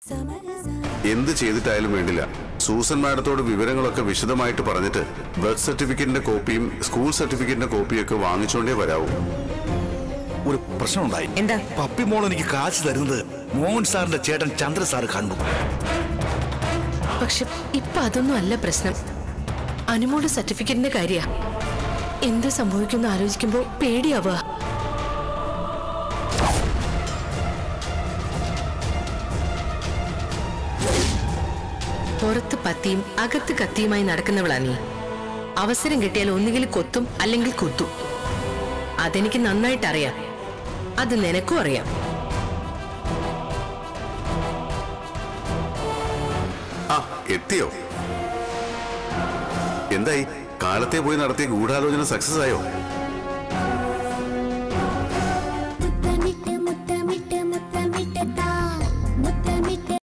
എന്ത് ചെയ്തിട്ടായാലും വേണ്ടില്ല സൂസൻ മാഡത്തോട് വിവരങ്ങളൊക്കെ വിശദമായിട്ട് പറഞ്ഞിട്ട് ബർത്ത് സർട്ടിഫിക്കറ്റിന്റെ കോപ്പിയും സ്കൂൾ സർട്ടിഫിക്കറ്റിന്റെ കോപ്പിയും ഒക്കെ വാങ്ങിച്ചോണ്ടേ വരാവൂ ഒരു പ്രശ്നമുണ്ടായി എന്താ? പപ്പി മോൾ എനിക്ക് കാശ് തരുന്നത് മോഹൻ സാറിന്റെ ചേട്ടൻ ചന്ദ്ര സാർ കണ്ടു പക്ഷെ ഇപ്പൊ അതൊന്നും അല്ല പ്രശ്നം അനുമോളുടെ സർട്ടിഫിക്കറ്റിന്റെ കാര്യ എന്ത് സംഭവിക്കുന്നു ആലോചിക്കുമ്പോ പേടിയാവുക പുറത്ത് പത്തിയും അകത്ത് കത്തിയുമായി നടക്കുന്നവളാ നീ അവസരം കിട്ടിയാൽ ഒന്നുകിൽ കൊത്തും അല്ലെങ്കിൽ കുത്തും അതെനിക്ക് നന്നായിട്ട് അറിയാം അത് നിനക്കും അറിയാം ആ എത്തിയോ എന്തായി കാലത്തെ പോയി നടത്തിയ ഗൂഢാലോചന സക്സസ് ആയോ